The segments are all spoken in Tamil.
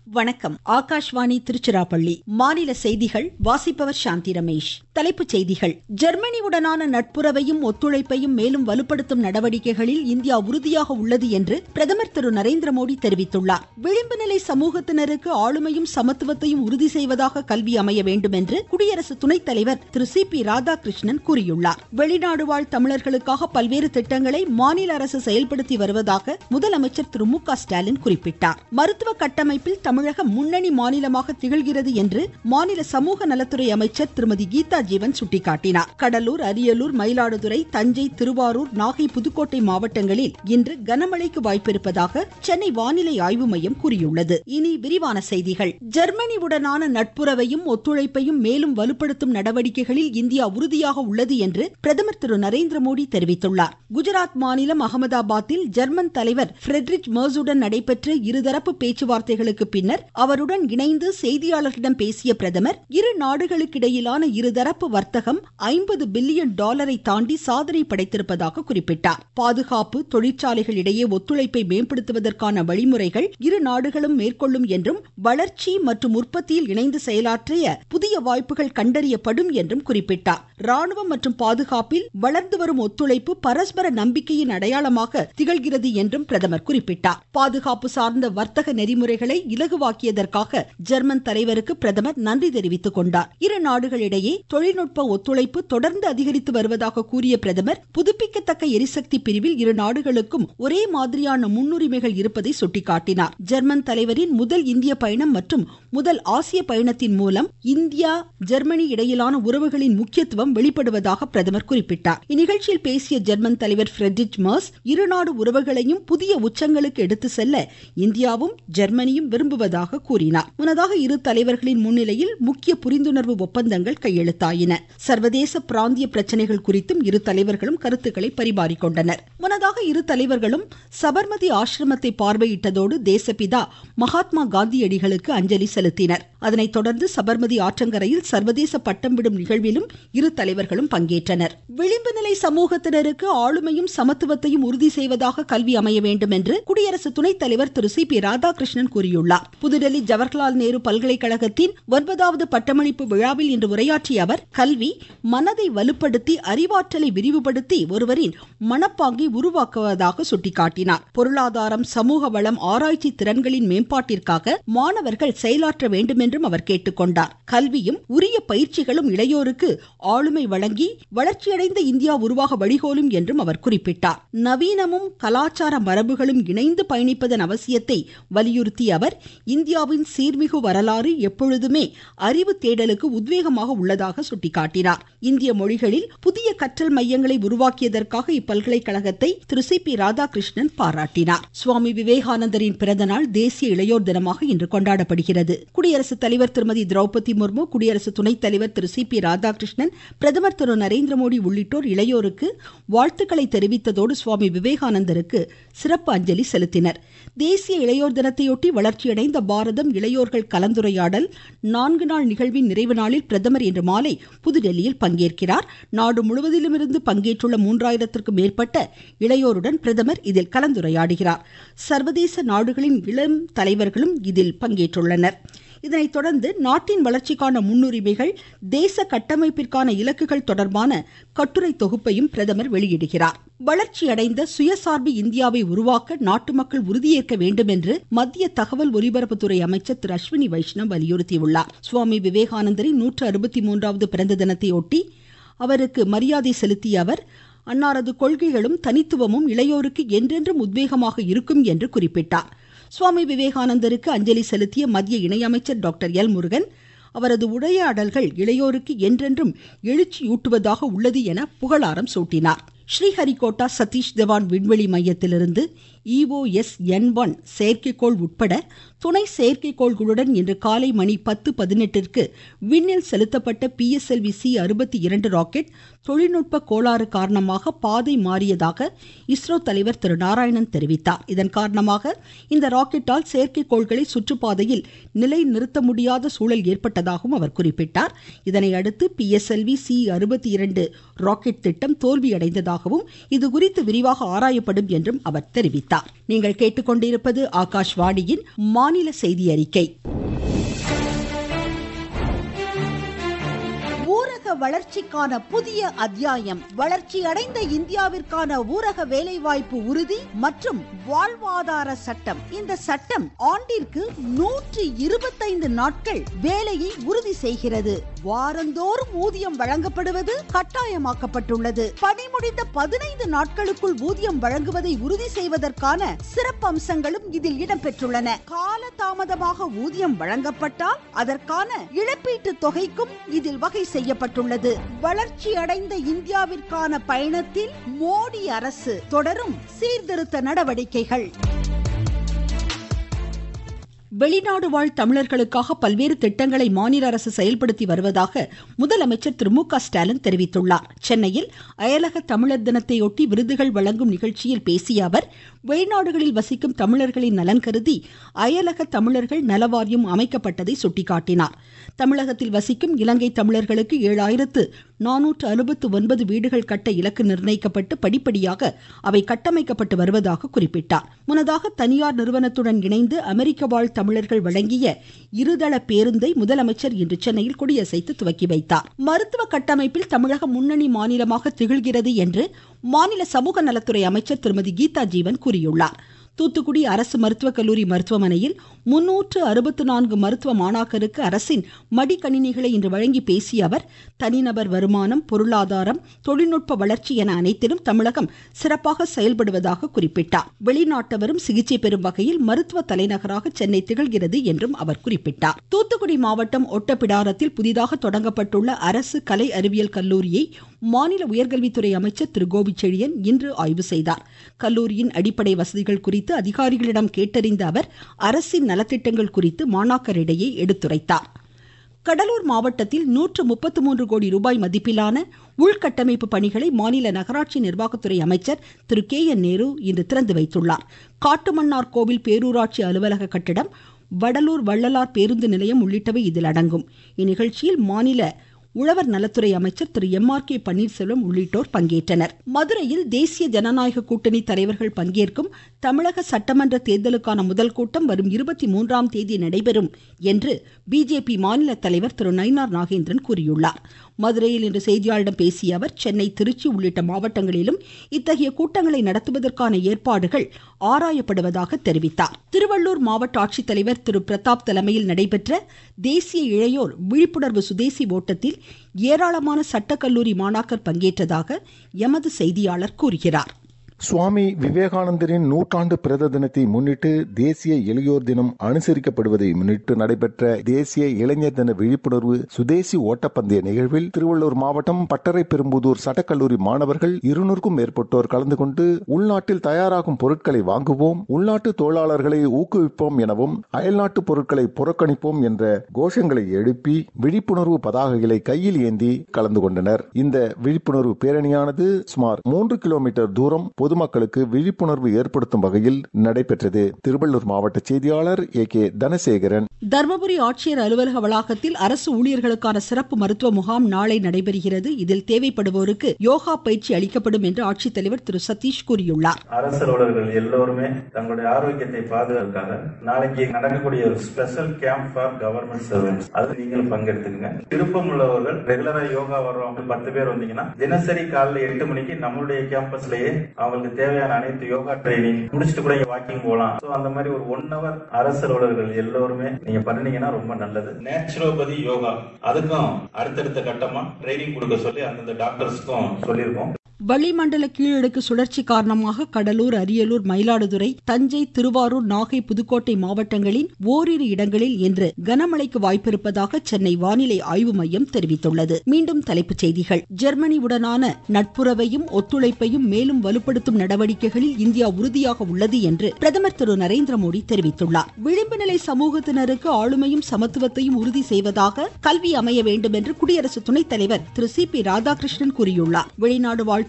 வணக்கம் ஆகாஷ்வாணி திருச்சிராப்பள்ளி மாநில செய்திகள் வாசிப்பவர் சாந்தி ரமேஷ் தலைப்புச் செய்திகள் ஜெர்மனியுடனான நட்புறவையும் ஒத்துழைப்பையும் மேலும் வலுப்படுத்தும் நடவடிக்கைகளில் இந்தியா உறுதியாக உள்ளது என்று பிரதமர் திரு நரேந்திர மோடி தெரிவித்துள்ளார் விளிம்பு நிலை சமூகத்தினருக்கு ஆளுமையும் சமத்துவத்தையும் உறுதி செய்வதாக கல்வி அமைய வேண்டும் என்று குடியரசு துணைத் தலைவர் திரு சி பி ராதாகிருஷ்ணன் கூறியுள்ளார் வெளிநாடு வாழ் தமிழர்களுக்காக பல்வேறு திட்டங்களை மாநில அரசு செயல்படுத்தி வருவதாக முதலமைச்சர் திரு மு க ஸ்டாலின் குறிப்பிட்டார் மருத்துவ கட்டமைப்பில் தமிழகம் முன்னணி மாநிலமாக திகழ்கிறது என்று மாநில சமூக நலத்துறை அமைச்சர் திருமதி கீதா ஜீவன் சுட்டிக்காட்டினார் கடலூர் அரியலூர் மயிலாடுதுறை தஞ்சை திருவாரூர் நாகை புதுக்கோட்டை மாவட்டங்களில் இன்று கனமழைக்கு வாய்ப்பிருப்பதாக சென்னை வானிலை ஆய்வு மையம் கூறியுள்ளது இனி விரிவான செய்திகள் ஜெர்மனியுடனான நட்புறவையும் ஒத்துழைப்பையும் மேலும் வலுப்படுத்தும் நடவடிக்கைகளில் இந்தியா உறுதியாக உள்ளது என்று பிரதமர் திரு நரேந்திர மோடி தெரிவித்துள்ளார் குஜராத் மாநிலம் அகமதாபாத்தில் ஜெர்மன் தலைவர் பிரெட்ரிச் மர்ஸுடன் நடைபெற்ற இருதரப்பு பேச்சுவார்த்தைகளுக்கு பின்னர் அவருடன் இணைந்து செய்தியாளர்களிடம் பேசிய பிரதமர் இரு நாடுகளுக்கிடையிலான இருதரப்பு வர்த்தகம் ஐம்பது பில்லியன் டாலரை தாண்டி சாதனை படைத்திருப்பதாக குறிப்பிட்டார் பாதுகாப்பு தொழிற்சாலைகள் இடையே ஒத்துழைப்பை மேம்படுத்துவதற்கான வழிமுறைகள் இரு நாடுகளும் மேற்கொள்ளும் என்றும் வளர்ச்சி மற்றும் உற்பத்தியில் இணைந்து செயலாற்றிய புதிய வாய்ப்புகள் கண்டறியப்படும் என்றும் குறிப்பிட்டார் ராணுவம் மற்றும் பாதுகாப்பில் வளர்ந்து வரும் ஒத்துழைப்பு பரஸ்பர நம்பிக்கையின் அடையாளமாக திகழ்கிறது என்றும் பிரதமர் குறிப்பிட்டார் பாதுகாப்பு சார்ந்த வர்த்தக நெறிமுறைகளை இலகுவாக்கியதற்காக ஜெர்மன் தலைவருக்கு பிரதமர் நன்றி தெரிவித்துக் கொண்டார் இரு நாடுகளிடையே தொழில்நுட்ப ஒத்துழைப்பு தொடர்ந்து அதிகரித்து வருவதாக கூறிய பிரதமர் புதுப்பிக்கத்தக்க எரிசக்தி பிரிவில் இரு நாடுகளுக்கும் ஒரே மாதிரியான முன்னுரிமைகள் இருப்பதை சுட்டிக்காட்டினார் ஜெர்மன் தலைவரின் முதல் இந்திய பயணம் மற்றும் முதல் ஆசிய பயணத்தின் மூலம் இந்தியா ஜெர்மனி இடையிலான உறவுகளின் முக்கியத்துவம் வெளிப்படுவதாக பிரதமர் குறிப்பிட்டார் இந்நிகழ்ச்சியில் பேசிய ஜெர்மன் தலைவர் பிரெட்ரிச் மர்ஸ் இருநாடு உறவுகளையும் புதிய உச்சங்களுக்கு எடுத்து செல்ல இந்தியாவும் ஜெர்மனியும் விரும்புவதாக கூறினார் முன்னதாக இரு தலைவர்களின் முன்னிலையில் முக்கிய புரிந்துணர்வு ஒப்பந்தங்கள் கையெழுத்தாயின சர்வதேச பிராந்திய பிரச்சனைகள் குறித்தும் இரு தலைவர்களும் கருத்துக்களை பரிமாறிக்கொண்டனர் முன்னதாக இரு தலைவர்களும் சபர்மதி ஆசிரமத்தை பார்வையிட்டதோடு தேசப்பிதா மகாத்மா காந்தியடிகளுக்கு அஞ்சலி செலுத்தினர் அதனைத் தொடர்ந்து சபர்மதி ஆற்றங்கரையில் சர்வதேச பட்டம் விடும் நிகழ்விலும் இரு தலைவர்களும் பங்கேற்றனர் விளிம்பு நிலை சமூகத்தினருக்கு ஆளுமையும் சமத்துவத்தையும் உறுதி செய்வதாக கல்வி அமைய வேண்டும் என்று குடியரசு துணைத் தலைவர் திரு சி பி ராதாகிருஷ்ணன் கூறியுள்ளார் புதுடெல்லி ஜவஹர்லால் நேரு பல்கலைக்கழகத்தின் ஒன்பதாவது பட்டமளிப்பு விழாவில் இன்று உரையாற்றிய அவர் கல்வி மனதை வலுப்படுத்தி அறிவாற்றலை விரிவுபடுத்தி ஒருவரின் மனப்பாங்கை உருவாக்குவதாக சுட்டிக்காட்டினார் பொருளாதாரம் சமூக வளம் ஆராய்ச்சி திறன்களின் மேம்பாட்டிற்காக மாணவர்கள் செயலாற்ற வேண்டும் என்றும் அவர் கேட்டுக்கொண்டார் கல்வியும் உரிய பயிற்சிகளும் இளையோருக்கு ஆளுமை வழங்கி வளர்ச்சியடைந்த இந்தியா உருவாக வழிகோலும் என்றும் அவர் குறிப்பிட்டார் நவீனமும் கலாச்சார மரபுகளும் இணைந்து பயணிப்பதன் அவசியத்தை வலியுறுத்திய அவர் இந்தியாவின் சீர்மிகு வரலாறு எப்பொழுதுமே அறிவு தேடலுக்கு உத்வேகமாக உள்ளதாக சுட்டிக்காட்டினார் இந்திய மொழிகளில் புதிய கற்றல் மையங்களை உருவாக்கியதற்காக இப்பல்கலைக்கழகத்தை திரு சி பி ராதாகிருஷ்ணன் பாராட்டினார் சுவாமி விவேகானந்தரின் பிறந்தநாள் தேசிய இளையோர் தினமாக இன்று கொண்டாடப்படுகிறது குடியரசுத் தலைவர் திருமதி திரௌபதி முர்மு குடியரசு துணைத் தலைவர் திரு சி பி ராதாகிருஷ்ணன் பிரதமர் திரு நரேந்திர மோடி உள்ளிட்டோர் இளையோருக்கு வாழ்த்துக்களை தெரிவித்ததோடு சுவாமி விவேகானந்தருக்கு சிறப்பு அஞ்சலி செலுத்தினர் தேசிய இளையோர் தினத்தையொட்டி வளர்ச்சியடைந்த பாரதம் இளையோர்கள் கலந்துரையாடல் நான்கு நாள் நிகழ்வின் நிறைவு நாளில் பிரதமர் இன்று மாலை புதுடெல்லியில் பங்கேற்கிறார் நாடு முழுவதிலுமிருந்து பங்கேற்றுள்ள மூன்றாயிரத்திற்கும் மேற்பட்ட இளையோருடன் பிரதமர் இதில் கலந்துரையாடுகிறார் சர்வதேச நாடுகளின் இளம் தலைவர்களும் இதில் பங்கேற்றுள்ளனர் இதனைத் தொடர்ந்து நாட்டின் வளர்ச்சிக்கான முன்னுரிமைகள் தேச கட்டமைப்பிற்கான இலக்குகள் தொடர்பான கட்டுரை தொகுப்பையும் பிரதமர் வெளியிடுகிறார் வளர்ச்சியடைந்த சுயசார்பு இந்தியாவை உருவாக்க நாட்டு மக்கள் உறுதியேற்க வேண்டும் என்று மத்திய தகவல் ஒலிபரப்புத்துறை அமைச்சர் திரு அஸ்வினி வைஷ்ணவ் வலியுறுத்தியுள்ளார் சுவாமி விவேகானந்தரின் நூற்று அறுபத்தி மூன்றாவது பிறந்த தினத்தையொட்டி அவருக்கு மரியாதை செலுத்திய அவர் அன்னாரது கொள்கைகளும் தனித்துவமும் இளையோருக்கு என்றென்றும் உத்வேகமாக இருக்கும் என்று குறிப்பிட்டார் சுவாமி விவேகானந்தருக்கு அஞ்சலி செலுத்திய மத்திய இணையமைச்சர் டாக்டர் எல் முருகன் அவரது உரையாடல்கள் இளையோருக்கு என்றென்றும் எழுச்சியூட்டுவதாக உள்ளது என புகழாரம் சூட்டினார் ஸ்ரீஹரிகோட்டா சதீஷ் தவான் விண்வெளி மையத்திலிருந்து இஓஎஸ் என் ஒன் செயற்கைக்கோள் உட்பட துணை செயற்கைக்கோள்களுடன் இன்று காலை மணி பத்து பதினெட்டிற்கு விண்ணில் செலுத்தப்பட்ட பிஎஸ்எல்வி சி அறுபத்தி இரண்டு ராக்கெட் தொழில்நுட்ப கோளாறு காரணமாக பாதை மாறியதாக இஸ்ரோ தலைவர் திரு நாராயணன் தெரிவித்தார் இதன் காரணமாக இந்த ராக்கெட்டால் செயற்கைக்கோள்களை சுற்றுப்பாதையில் நிலை நிறுத்த முடியாத சூழல் ஏற்பட்டதாகவும் அவர் குறிப்பிட்டார் இதனை அடுத்து பிஎஸ்எல்வி சி அறுபத்தி இரண்டு ராக்கெட் திட்டம் தோல்வியடைந்ததாகவும் இதுகுறித்து விரிவாக ஆராயப்படும் என்றும் அவர் தெரிவித்தார் தெரிவித்தார் நீங்கள் கேட்டுக்கொண்டிருப்பது ஆகாஷ்வாணியின் மாநில செய்தி அறிக்கை ஊரக வளர்ச்சிக்கான புதிய அத்தியாயம் வளர்ச்சி அடைந்த இந்தியாவிற்கான ஊரக வேலைவாய்ப்பு உறுதி மற்றும் வாழ்வாதார சட்டம் இந்த சட்டம் ஆண்டிற்கு நூற்றி இருபத்தைந்து நாட்கள் வேலையை உறுதி செய்கிறது வாரந்தோறும் ஊதியம் வழங்கப்படுவது கட்டாயமாக்கப்பட்டுள்ளது பணி முடிந்த பதினைந்து நாட்களுக்குள் ஊதியம் வழங்குவதை உறுதி செய்வதற்கான சிறப்பு அம்சங்களும் இதில் இடம்பெற்றுள்ளன கால தாமதமாக ஊதியம் வழங்கப்பட்டால் அதற்கான இழப்பீட்டு தொகைக்கும் இதில் வகை செய்யப்பட்டுள்ளது வளர்ச்சி அடைந்த இந்தியாவிற்கான பயணத்தில் மோடி அரசு தொடரும் சீர்திருத்த நடவடிக்கைகள் வெளிநாடு வாழ் தமிழர்களுக்காக பல்வேறு திட்டங்களை மாநில அரசு செயல்படுத்தி வருவதாக முதலமைச்சர் திரு மு க ஸ்டாலின் தெரிவித்துள்ளார் சென்னையில் அயலக தமிழர் தினத்தையொட்டி விருதுகள் வழங்கும் நிகழ்ச்சியில் பேசிய அவர் வெளிநாடுகளில் வசிக்கும் தமிழர்களின் நலன் கருதி அயலக தமிழர்கள் நலவாரியம் அமைக்கப்பட்டதை சுட்டிக்காட்டினார் தமிழகத்தில் வசிக்கும் இலங்கை தமிழர்களுக்கு ஏழாயிரத்து நானூற்று அறுபத்து ஒன்பது வீடுகள் கட்ட இலக்கு நிர்ணயிக்கப்பட்டு படிப்படியாக அவை கட்டமைக்கப்பட்டு வருவதாக குறிப்பிட்டார் முன்னதாக தனியார் நிறுவனத்துடன் இணைந்து அமெரிக்க வாழ் தமிழர்கள் வழங்கிய இருதள பேருந்தை முதலமைச்சர் இன்று சென்னையில் கொடியசைத்து துவக்கி வைத்தார் மருத்துவ கட்டமைப்பில் தமிழகம் முன்னணி மாநிலமாக திகழ்கிறது என்று மாநில சமூக நலத்துறை அமைச்சர் திருமதி கீதா ஜீவன் கூறியுள்ளார் தூத்துக்குடி அரசு மருத்துவக் கல்லூரி மருத்துவமனையில் முன்னூற்று அறுபத்து நான்கு மருத்துவ மாணாக்கருக்கு அரசின் மடிக்கணினிகளை இன்று வழங்கி பேசிய அவர் தனிநபர் வருமானம் பொருளாதாரம் தொழில்நுட்ப வளர்ச்சி என அனைத்திலும் தமிழகம் சிறப்பாக செயல்படுவதாக குறிப்பிட்டார் வெளிநாட்டவரும் சிகிச்சை பெறும் வகையில் மருத்துவ தலைநகராக சென்னை திகழ்கிறது என்றும் அவர் குறிப்பிட்டார் தூத்துக்குடி மாவட்டம் ஒட்டப்பிடாரத்தில் புதிதாக தொடங்கப்பட்டுள்ள அரசு கலை அறிவியல் கல்லூரியை மாநில உயர்கல்வித்துறை அமைச்சர் திரு கோபிச்செழியன் இன்று ஆய்வு செய்தார் கல்லூரியின் அடிப்படை வசதிகள் குறித்து அதிகாரிகளிடம் கேட்டறிந்த அவர் அரசின் நலத்திட்டங்கள் குறித்து மாணாக்கரிடையே எடுத்துரைத்தார் கடலூர் மாவட்டத்தில் நூற்று முப்பத்து மூன்று கோடி ரூபாய் மதிப்பிலான உள்கட்டமைப்பு பணிகளை மாநில நகராட்சி நிர்வாகத்துறை அமைச்சர் திரு கே என் நேரு இன்று திறந்து வைத்துள்ளார் காட்டுமன்னார் கோவில் பேரூராட்சி அலுவலக கட்டிடம் வடலூர் வள்ளலார் பேருந்து நிலையம் உள்ளிட்டவை இதில் அடங்கும் இந்நிகழ்ச்சியில் மாநில உழவர் நலத்துறை அமைச்சர் Thiru M R K Panneerselvam உள்ளிட்டோர் பங்கேற்றனர் மதுரையில் தேசிய ஜனநாயக கூட்டணி தலைவர்கள் பங்கேற்கும் தமிழக சட்டமன்ற தேர்தலுக்கான முதல் கூட்டம் வரும் இருபத்தி மூன்றாம் தேதி நடைபெறும் என்று பிஜேபி மாநில தலைவர் திரு நயினார் நாகேந்திரன் கூறியுள்ளார் மதுரையில் இன்று செய்தியாளர்களிடம் பேசிய அவர் சென்னை திருச்சி உள்ளிட்ட மாவட்டங்களிலும் இத்தகைய கூட்டங்களை நடத்துவதற்கான ஏற்பாடுகள் ஆராயப்படுவதாக தெரிவித்தார் திருவள்ளூர் மாவட்ட ஆட்சித்தலைவர் திரு பிரதாப் தலைமையில் நடைபெற்ற தேசிய இளையோர் விழிப்புணர்வு சுதேசி ஓட்டத்தில் ஏராளமான சட்டக்கல்லூரி மாணாக்கர் பங்கேற்றதாக எமது செய்தியாளர் கூறுகிறார் சுவாமி விவேகானந்தரின் நூற்றாண்டு பிறந்த தினத்தை முன்னிட்டு தேசிய இளையோர் தினம் அனுசரிக்கப்படுவதை முன்னிட்டு நடைபெற்ற தேசிய இளைஞர் தின விழிப்புணர்வு சுதேசி ஓட்டப்பந்தய நிகழ்வில் திருவள்ளூர் மாவட்டம் பட்டறை பெரும்புதூர் சட்டக்கல்லூரி மாணவர்கள் இருநூறுக்கும் மேற்பட்டோர் கலந்து கொண்டு உள்நாட்டில் தயாராகும் பொருட்களை வாங்குவோம் உள்நாட்டு தொழிலாளர்களை ஊக்குவிப்போம் எனவும் அயல்நாட்டு பொருட்களை புறக்கணிப்போம் என்ற கோஷங்களை எழுப்பி விழிப்புணர்வு பதாகைகளை கையில் ஏந்தி கலந்து கொண்டனர் இந்த விழிப்புணர்வு பேரணியானது சுமார் மூன்று கிலோமீட்டர் தூரம் பொதுமக்களுக்கு விழிப்புணர்வு ஏற்படுத்தும் வகையில் நடைபெற்றது திருவள்ளூர் மாவட்ட செய்தியாளர் ஏ கே தனசேகரன் தர்மபுரி ஆட்சியர் அலுவலக வளாகத்தில் அரசு ஊழியர்களுக்கான சிறப்பு மருத்துவ முகாம் நாளை நடைபெறுகிறது இதில் தேவைப்படுவோருக்கு யோகா பயிற்சி அளிக்கப்படும் என்று ஆட்சித்தலைவர் திரு சதீஷ் கூறியுள்ளார் அரசு அலுவலர்கள் எல்லோருமே தங்களுடைய ஆரோக்கியத்தை பாதுகாக்க நாளைக்கு நடக்கக்கூடிய ஒரு special camp for government servants அது நீங்களும் பங்கெடுத்துக்கங்க விருப்பம் உள்ளவர்கள் ரெகுலரா யோகா வர்றவங்க பத்து பேர் வந்தீங்கன்னா தினசரி காலைல எட்டு மணிக்கு நம்மளுடைய கேம்பஸ்லயே அவங்களுக்கு தேவையான அனைத்து யோகா ட்ரைனிங் முடிச்சுட்டு கூட வாக்கிங் போகலாம் ஸோ அந்த மாதிரி ஒரு ஒன் ஹவர் அரசு அலுவலர்கள் எல்லோருமே நீங்க பண்ணீங்கன்னா ரொம்ப நல்லது நேச்சுரோபதி யோகா அதுக்கும் அடுத்தடுத்த கட்டமா ட்ரைனிங் கொடுக்க சொல்லி அந்தந்த டாக்டர்ஸ்க்கும் சொல்லியிருக்கோம் வளிமண்டல கீழடுக்கு சுழற்சி காரணமாக கடலூர் அரியலூர் மயிலாடுதுறை தஞ்சை திருவாரூர் நாகை புதுக்கோட்டை மாவட்டங்களின் ஓரிரு இடங்களில் இன்று கனமழைக்கு வாய்ப்பிருப்பதாக சென்னை வானிலை ஆய்வு மையம் தெரிவித்துள்ளது மீண்டும் தலைப்புச் செய்திகள் ஜெர்மனியுடனான நட்புறவையும் ஒத்துழைப்பையும் மேலும் வலுப்படுத்தும் நடவடிக்கைகளில் இந்தியா உறுதியாக உள்ளது என்று பிரதமர் திரு நரேந்திர மோடி தெரிவித்துள்ளார் விளிம்பு நிலை சமூகத்தினருக்கு ஆளுமையும் சமத்துவத்தையும் உறுதி செய்வதாக கல்வி அமைய வேண்டும் என்று குடியரசு துணைத் தலைவர் திரு சி பி ராதாகிருஷ்ணன் கூறியுள்ளார் வெளிநாடு வாழ்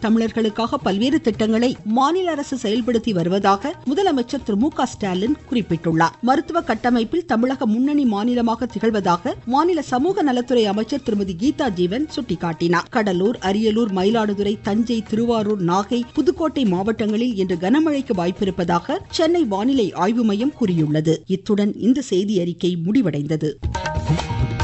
தமிழர்களுக்காக பல்வேறு திட்டங்களை மாநில அரசு செயல்படுத்தி வருவதாக முதலமைச்சர் திரு மு க ஸ்டாலின் குறிப்பிட்டுள்ளார் மருத்துவ கட்டமைப்பில் தமிழகம் முன்னணி மாநிலமாக திகழ்வதாக மாநில சமூக நலத்துறை அமைச்சர் திருமதி கீதா ஜீவன் சுட்டிக்காட்டினார் கடலூர் அரியலூர் மயிலாடுதுறை தஞ்சை திருவாரூர் நாகை புதுக்கோட்டை மாவட்டங்களில் இன்று கனமழைக்கு வாய்ப்பிருப்பதாக சென்னை வானிலை ஆய்வு மையம் கூறியுள்ளது இத்துடன் இந்த செய்தி அறிக்கை முடிவடைந்தது